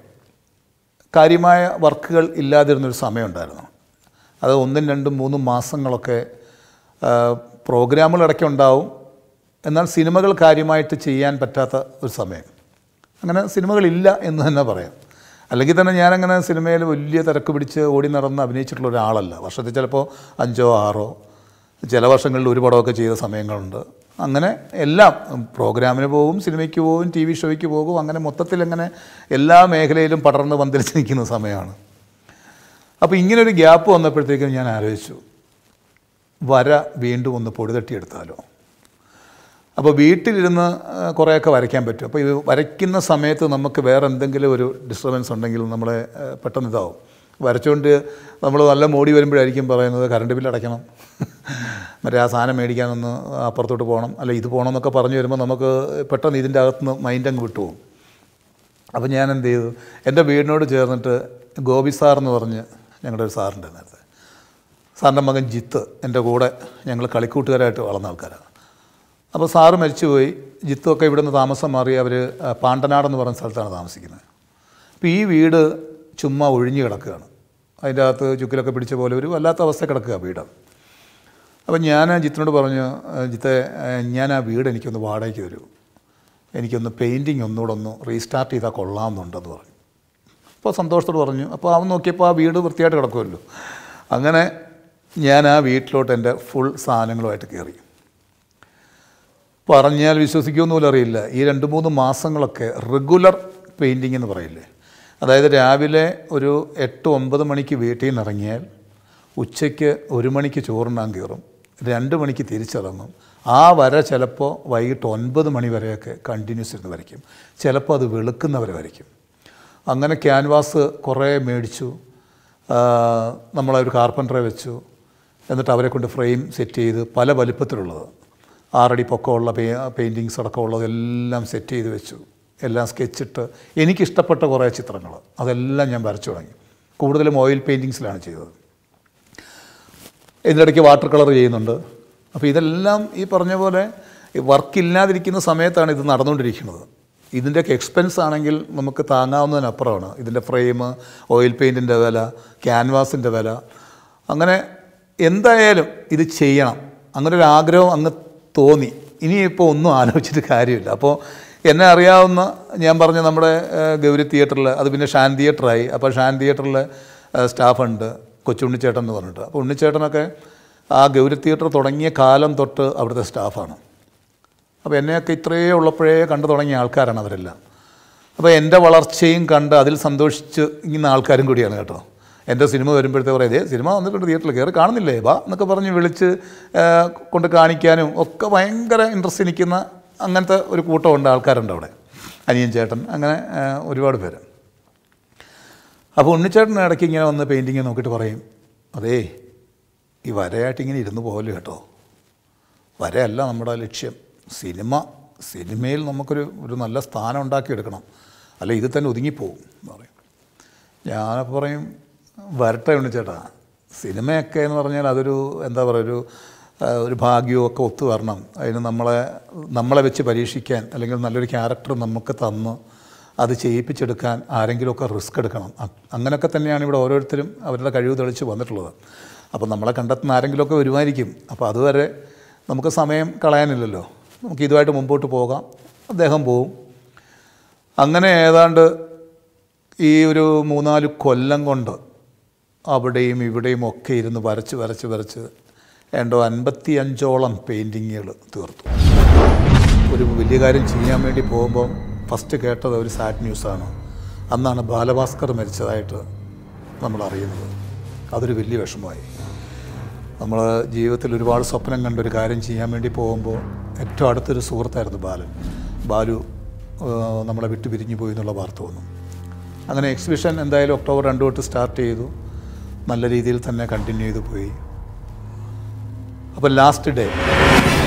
കാര്യമായ വർക്കുകൾ ഇല്ലാതിരുന്നൊരു സമയമുണ്ടായിരുന്നു അത് ഒന്നും രണ്ടും മൂന്നും മാസങ്ങളൊക്കെ ആ, പ്രോഗ്രാമുകൾ ഇടയ്ക്ക് ഉണ്ടാവും എന്നാൽ സിനിമകൾ കാര്യമായിട്ട് ചെയ്യാൻ പറ്റാത്ത ഒരു സമയം അങ്ങനെ സിനിമകളില്ല എന്ന് തന്നെ പറയാം അല്ലെങ്കിൽ തന്നെ ഞാനങ്ങനെ സിനിമയിൽ വലിയ തിരക്ക് പിടിച്ച് ഓടി നടന്ന് അഭിനയിച്ചിട്ടുള്ള ഒരാളല്ല വർഷത്തിൽ ചിലപ്പോൾ അഞ്ചോ ആറോ ചില വർഷങ്ങളിൽ ഒരു പടമൊക്കെ ചെയ്ത സമയങ്ങളുണ്ട് അങ്ങനെ എല്ലാം പ്രോഗ്രാമിന് പോകും സിനിമയ്ക്ക് പോകും ടി വി ഷോയ്ക്ക് പോകും അങ്ങനെ മൊത്തത്തിൽ അങ്ങനെ എല്ലാ മേഖലയിലും പടർന്ന് പന്തലിച്ച് നിൽക്കുന്ന സമയമാണ് അപ്പോൾ ഇങ്ങനെ ഒരു ഗ്യാപ്പ് വന്നപ്പോഴത്തേക്കും ഞാൻ ആലോചിച്ചു വര വീണ്ടും ഒന്ന് പൊടി തട്ടിയെടുത്താലോ അപ്പോൾ വീട്ടിലിരുന്ന് ആ, കുറേയൊക്കെ വരയ്ക്കാൻ പറ്റും അപ്പോൾ ഇത് വരയ്ക്കുന്ന സമയത്ത് നമുക്ക് വേറെ എന്തെങ്കിലും ഒരു ഡിസ്റ്റർബൻസ് ഉണ്ടെങ്കിൽ നമ്മളെ ആ, പെട്ടെന്ന് ഇതാവും വരച്ചുകൊണ്ട് നമ്മൾ നല്ല മോടി വരുമ്പോഴായിരിക്കും പറയുന്നത് കറണ്ട് ബില്ല് അടയ്ക്കണം മറ്റേ ആ സാധനം മേടിക്കാനൊന്ന് അപ്പുറത്തോട്ട് പോകണം അല്ല ഇത് പോകണം എന്നൊക്കെ പറഞ്ഞു വരുമ്പോൾ നമുക്ക് പെട്ടെന്ന് ഇതിൻ്റെ അകത്തുനിന്ന് മൈൻഡ് അങ്ങ് വിട്ടുപോകും അപ്പോൾ ഞാൻ എന്ത് ചെയ്തു എൻ്റെ വീടിനോട് ചേർന്നിട്ട് ഗോപി സാർ എന്ന് പറഞ്ഞ് ഞങ്ങളുടെ ഒരു സാറുണ്ട് നേരത്തെ സാറിൻ്റെ മകൻ ജിത്ത് എൻ്റെ കൂടെ ഞങ്ങൾ കളിക്കൂട്ടുകാരായിട്ട് വളർന്ന ആൾക്കാരാണ് അപ്പോൾ സാറ് മരിച്ചുപോയി ജിത്തുമൊക്കെ ഇവിടുന്ന് താമസം മാറി അവർ പാണ്ടനാടെന്ന് പറയുന്ന സ്ഥലത്താണ് താമസിക്കുന്നത് അപ്പോൾ ഈ വീട് ചുമ്മാ ഒഴിഞ്ഞു കിടക്കുകയാണ് അതിൻ്റെ അകത്ത് ചുക്കിലൊക്കെ പിടിച്ച പോലെ ഒരു വല്ലാത്ത അവസ്ഥ കിടക്കുക വീട് അപ്പം ഞാൻ ജിത്തിനോട് പറഞ്ഞു "ആ, ജിത്തെ ആ, ഞാൻ ആ വീട് എനിക്കൊന്ന് വാടകയ്ക്ക് തരൂ എനിക്കൊന്ന് പെയിൻറ്റിങ് ഒന്നുകൂടെ ഒന്ന് റീസ്റ്റാർട്ട് ചെയ്താൽ കൊള്ളാമെന്നുണ്ടെന്ന് പറഞ്ഞു അപ്പോൾ സന്തോഷത്തോട് പറഞ്ഞു അപ്പോൾ അവൻ നോക്കിയപ്പോൾ ആ വീട് വൃത്തിയായിട്ട് കിടക്കുമല്ലോ അങ്ങനെ ഞാൻ ആ വീട്ടിലോട്ട് എൻ്റെ ഫുൾ സാധനങ്ങളുമായിട്ട് കയറി പറഞ്ഞാൽ വിശ്വസിക്കുമെന്ന് പോലും അറിയില്ല ഈ രണ്ട് മൂന്ന് മാസങ്ങളൊക്കെ റെഗുലർ പെയിൻറ്റിങ് എന്ന് പറയില്ലേ അതായത് രാവിലെ ഒരു എട്ട് ഒമ്പത് മണിക്ക് വീട്ടിൽ നിന്ന് ഇറങ്ങിയാൽ ഉച്ചയ്ക്ക് ഒരു മണിക്ക് ചോറുണ്ണാൻ കയറും രണ്ട് മണിക്ക് തിരിച്ചിറങ്ങും ആ വര ചിലപ്പോൾ വൈകിട്ട് ഒൻപത് മണി വരെയൊക്കെ കണ്ടിന്യൂസ് ഇരുന്ന് വരയ്ക്കും ചിലപ്പോൾ അത് വെളുക്കുന്നവരെ വരയ്ക്കും അങ്ങനെ ക്യാൻവാസ് കുറേ മേടിച്ചു ആ, നമ്മളൊരു കാർപ്പൻറ്ററെ വെച്ചു എന്നിട്ട് അവരെ കൊണ്ട് ഫ്രെയിം സെറ്റ് ചെയ്ത് പല വലിപ്പത്തിലുള്ളത് ആറടി പൊക്കമുള്ള പെ പെയിൻറ്റിങ്സ് അടക്കമുള്ളത് എല്ലാം സെറ്റ് ചെയ്ത് വെച്ചു എല്ലാം സ്കെച്ചിട്ട് എനിക്കിഷ്ടപ്പെട്ട കുറേ ചിത്രങ്ങൾ അതെല്ലാം ഞാൻ വരച്ചു തുടങ്ങി കൂടുതലും ഓയിൽ പെയിൻറ്റിങ്സിലാണ് ചെയ്തത് ഇതിനിടയ്ക്ക് വാട്ടർ കളർ ചെയ്യുന്നുണ്ട് അപ്പോൾ ഇതെല്ലാം ഈ പറഞ്ഞ പോലെ വർക്ക് ഇല്ലാതിരിക്കുന്ന സമയത്താണ് ഇത് നടന്നുകൊണ്ടിരിക്കുന്നത് ഇതിൻ്റെയൊക്കെ എക്സ്പെൻസ് ആണെങ്കിൽ നമുക്ക് താങ്ങാവുന്നതിനപ്പുറമാണ് ഇതിൻ്റെ ഫ്രെയിം ഓയിൽ പെയിൻറ്റിൻ്റെ വില ക്യാൻവാസിൻ്റെ വില അങ്ങനെ എന്തായാലും ഇത് ചെയ്യണം അങ്ങനെ ഒരു ആഗ്രഹം അങ്ങ് തോന്നി ഇനിയിപ്പോൾ ഒന്നും ആലോചിച്ചിട്ട് കാര്യമില്ല അപ്പോൾ എന്നെ അറിയാവുന്ന ഞാൻ പറഞ്ഞ നമ്മുടെ ഏഹ്, ഗൗരി തിയേറ്ററിൽ അത് പിന്നെ ഷാൻ തിയേറ്ററായി അപ്പോൾ ഷാൻ തിയേറ്ററിൽ സ്റ്റാഫുണ്ട് കൊച്ചുണ്ണിച്ചേട്ടൻ എന്ന് പറഞ്ഞിട്ട് അപ്പോൾ ഉണ്ണിച്ചേട്ടനൊക്കെ ആ ഗൗരി തിയേറ്റർ തുടങ്ങിയ കാലം തൊട്ട് അവിടുത്തെ സ്റ്റാഫാണ് അപ്പോൾ എന്നെയൊക്കെ ഇത്രയേ ഉള്ളപ്പോഴേ കണ്ടു തുടങ്ങിയ ആൾക്കാരാണ് അവരെല്ലാം അപ്പോൾ എൻ്റെ വളർച്ചയും കണ്ട് അതിൽ സന്തോഷിച്ച് ഇങ്ങനെ ആൾക്കാരും കൂടിയാണ് കേട്ടോ എൻ്റെ സിനിമ വരുമ്പോഴത്തെ പറയും "ദേ സിനിമ വന്നിട്ടുണ്ട് തിയേറ്ററിൽ കയറി കാണുന്നില്ലേ വാ എന്നൊക്കെ പറഞ്ഞ് വിളിച്ച് ആ, കൊണ്ട് കാണിക്കാനും ഒക്കെ ഭയങ്കര ഇൻട്രസ്റ്റ് നിൽക്കുന്ന അങ്ങനത്തെ ഒരു കൂട്ടമുണ്ട് ആൾക്കാരുണ്ട് അവിടെ അനിയൻ ചേട്ടൻ അങ്ങനെ ആ, ഒരുപാട് പേര് അപ്പോൾ ഉണ്ണിച്ചേട്ടൻ ഇടയ്ക്ക് ഇങ്ങനെ വന്ന് പെയിൻറ്റിങ് നോക്കിയിട്ട് പറയും അതേ ഈ വരയായിട്ട് ഇങ്ങനെ ഇരുന്ന് പോകല് കേട്ടോ വരയല്ല നമ്മുടെ ലക്ഷ്യം സിനിമ സിനിമയിൽ നമുക്കൊരു ഒരു നല്ല സ്ഥാനം ഉണ്ടാക്കിയെടുക്കണം അല്ല ഇത് തന്നെ ഒതുങ്ങിപ്പോവും എന്ന് പറയും ഞാനപ്പോൾ പറയും വരട്ടെ ഉണ്ണിച്ചേട്ടാ സിനിമയൊക്കെ എന്ന് പറഞ്ഞാൽ അതൊരു എന്താ പറയുക ഒരു ആ, ഒരു ഭാഗ്യവും ഒക്കെ ഒത്തു വരണം അതിന് നമ്മളെ നമ്മളെ വെച്ച് പരീക്ഷിക്കാൻ അല്ലെങ്കിൽ നല്ലൊരു ക്യാരക്ടർ നമുക്ക് തന്ന് അത് ചെയ്യിപ്പിച്ചെടുക്കാൻ ആരെങ്കിലുമൊക്കെ റിസ്ക് എടുക്കണം അ- അങ്ങനെയൊക്കെ തന്നെയാണ് ഇവിടെ ഓരോരുത്തരും അവരുടെ കഴിവ് തെളിച്ച് വന്നിട്ടുള്ളത് അപ്പോൾ നമ്മളെ കണ്ടെത്തുന്ന ആരെങ്കിലുമൊക്കെ വരുമായിരിക്കും അപ്പോൾ അതുവരെ നമുക്ക് സമയം കളയാനില്ലല്ലോ നമുക്ക് ഇതുമായിട്ട് മുമ്പോട്ട് പോകാം അദ്ദേഹം പോവും അങ്ങനെ ഏതാണ്ട് ഈ ഒരു മൂന്നാല് കൊല്ലം കൊണ്ട് അവിടെയും ഇവിടെയും ഒക്കെ ഇരുന്ന് വരച്ച് വരച്ച് വരച്ച് ഏണ്ടോ അൻപത്തി അഞ്ചോളം പെയിൻറ്റിങ്ങുകൾ തീർത്തു ഒരു വലിയ കാര്യം ചെയ്യാൻ വേണ്ടി പോകുമ്പോൾ ഫസ്റ്റ് കേട്ടത് ഒരു സാഡ് ന്യൂസാണ് അന്നാണ് ബാലഭാസ്കർ മരിച്ചതായിട്ട് നമ്മൾ അറിയുന്നത് അതൊരു വലിയ വിഷമമായി നമ്മൾ ജീവിതത്തിൽ ഒരുപാട് സ്വപ്നം കണ്ട ഒരു കാര്യം ചെയ്യാൻ വേണ്ടി പോകുമ്പോൾ ഏറ്റവും അടുത്തൊരു സുഹൃത്തായിരുന്നു ബാലൻ ബാലു ആ, നമ്മളെ വിട്ടു പിരിഞ്ഞു പോയി എന്നുള്ള വാർത്ത വന്നു അങ്ങനെ എക്സിബിഷൻ എന്തായാലും ഒക്ടോബർ രണ്ട് തൊട്ട് സ്റ്റാർട്ട് ചെയ്തു നല്ല രീതിയിൽ തന്നെ കണ്ടിന്യൂ ചെയ്തു പോയി അപ്പോൾ ലാസ്റ്റ് ഡേ